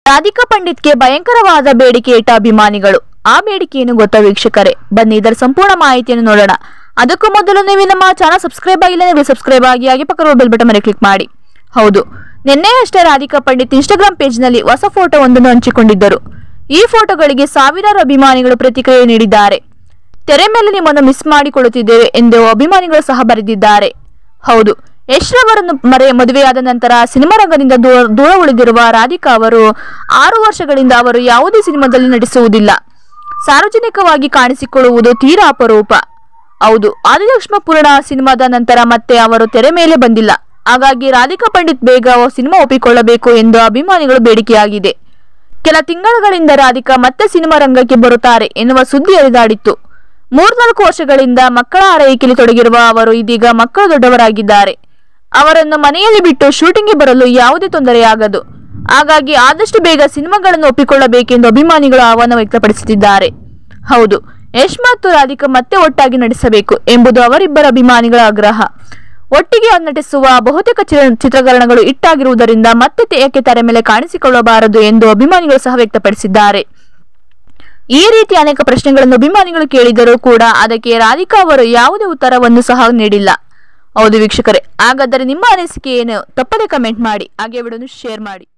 ರಾಧಿಕಾ ಪಂಡಿತ್ಗೆ ಭಯಂಕರವಾದ ಬೇಡಿಕೆ ಇಟ್ಟ ಅಭಿಮಾನಿಗಳು ಆ ಬೇಡಿಕೆಯನ್ನು ಗೊತ್ತಾ ವೀಕ್ಷಕರೇ ಬನ್ನಿ ಇದರ ಸಂಪೂರ್ಣ ಮಾಹಿತಿಯನ್ನು ನೋಡೋಣ ಅದಕ್ಕೂ ಮೊದಲು ನೀವು ನಮ್ಮ ಚಾನಲ್ ಸಬ್ಸ್ಕ್ರೈಬ್ ಆಗಿಲ್ಲ ನೀವು ಸಬ್ಸ್ಕ್ರೈಬ್ ಆಗಿ ಹಾಗೆ ಪಕ್ಕದ ಬೆಲ್ ಬಟನ್ ಮೇಲೆ ಕ್ಲಿಕ್ ಮಾಡಿ ಹೌದು ನಿನ್ನೆಯಷ್ಟೇ ರಾಧಿಕಾ ಪಂಡಿತ್ ಇನ್ಸ್ಟಾಗ್ರಾಮ್ ಪೇಜ್ನಲ್ಲಿ ಹೊಸ ಫೋಟೋ ಒಂದನ್ನು ಹಂಚಿಕೊಂಡಿದ್ದರು ಈ ಫೋಟೋಗಳಿಗೆ ಸಾವಿರಾರು ಅಭಿಮಾನಿಗಳು ಪ್ರತಿಕ್ರಿಯೆ ನೀಡಿದ್ದಾರೆ ತೆರೆ ಮೇಲೆ ನಿಮ್ಮನ್ನು ಮಿಸ್ ಮಾಡಿಕೊಳ್ಳುತ್ತಿದ್ದೇವೆ ಎಂದು ಅಭಿಮಾನಿಗಳು ಸಹ ಬರೆದಿದ್ದಾರೆ ಹೌದು ಯಶ್ ರವರನ್ನು ಮರೆ ಮದುವೆಯಾದ ನಂತರ ಸಿನಿಮಾ ರಂಗದಿಂದ ದೂರ ದೂರ ಉಳಿದಿರುವ ರಾಧಿಕಾ ಅವರು ಆರು ವರ್ಷಗಳಿಂದ ಅವರು ಯಾವುದೇ ಸಿನಿಮಾದಲ್ಲಿ ನಟಿಸುವುದಿಲ್ಲ ಸಾರ್ವಜನಿಕವಾಗಿ ಕಾಣಿಸಿಕೊಳ್ಳುವುದು ತೀರಾ ಅಪರೂಪ ಹೌದು ಆದಿಲಕ್ಷ್ಮ ಪೂರ್ಣ ಸಿನಿಮಾದ ನಂತರ ಮತ್ತೆ ಅವರು ತೆರೆ ಮೇಲೆ ಬಂದಿಲ್ಲ ಹಾಗಾಗಿ ರಾಧಿಕಾ ಪಂಡಿತ್ ಬೇಗ ಸಿನಿಮಾ ಒಪ್ಪಿಕೊಳ್ಳಬೇಕು ಎಂದು ಅಭಿಮಾನಿಗಳು ಬೇಡಿಕೆಯಾಗಿದೆ ಕೆಲ ತಿಂಗಳುಗಳಿಂದ ರಾಧಿಕಾ ಮತ್ತೆ ಸಿನಿಮಾ ರಂಗಕ್ಕೆ ಬರುತ್ತಾರೆ ಎನ್ನುವ ಸುದ್ದಿ ಹರಿದಾಡಿತ್ತು ಮೂರ್ನಾಲ್ಕು ವರ್ಷಗಳಿಂದ ಮಕ್ಕಳ ಆರೈಕೆಯಲ್ಲಿ ತೊಡಗಿರುವ ಅವರು ಇದೀಗ ಮಕ್ಕಳು ದೊಡ್ಡವರಾಗಿದ್ದಾರೆ ಅವರನ್ನು ಮನೆಯಲ್ಲಿ ಬಿಟ್ಟು ಶೂಟಿಂಗ್ಗೆ ಬರಲು ಯಾವುದೇ ತೊಂದರೆಯಾಗದು ಹಾಗಾಗಿ ಆದಷ್ಟು ಬೇಗ ಸಿನಿಮಾಗಳನ್ನು ಒಪ್ಪಿಕೊಳ್ಳಬೇಕೆಂದು ಅಭಿಮಾನಿಗಳು ಆಹ್ವಾನ ವ್ಯಕ್ತಪಡಿಸುತ್ತಿದ್ದಾರೆ ಹೌದು ಯಶ್ ಮತ್ತು ರಾಧಿಕಾ ಮತ್ತೆ ಒಟ್ಟಾಗಿ ನಟಿಸಬೇಕು ಎಂಬುದು ಅವರಿಬ್ಬರ ಅಭಿಮಾನಿಗಳ ಆಗ್ರಹ ಒಟ್ಟಿಗೆ ನಟಿಸುವ ಬಹುತೇಕ ಚಿ- ಚಿತ್ರೀಕರಣಗಳು ಇಟ್ಟಾಗಿರುವುದರಿಂದ ಮತ್ತೆ ಏಕೆ ತೆರೆ ಮೇಲೆ ಕಾಣಿಸಿಕೊಳ್ಳಬಾರದು ಎಂದು ಅಭಿಮಾನಿಗಳು ಸಹ ವ್ಯಕ್ತಪಡಿಸಿದ್ದಾರೆ ಈ ರೀತಿ ಅನೇಕ ಪ್ರಶ್ನೆಗಳನ್ನು ಅಭಿಮಾನಿಗಳು ಕೇಳಿದರೂ ಕೂಡ ಅದಕ್ಕೆ ರಾಧಿಕಾ ಅವರು ಯಾವುದೇ ಉತ್ತರವನ್ನು ಸಹ ನೀಡಿಲ್ಲ ಹೌದು ವೀಕ್ಷಕರೇ ಹಾಗಾದರೆ ನಿಮ್ಮ ಅನಿಸಿಕೆ ಏನು ತಪ್ಪದೆ ಕಮೆಂಟ್ ಮಾಡಿ ಹಾಗೆ ವಿಡಿಯೋನು ಶೇರ್ ಮಾಡಿ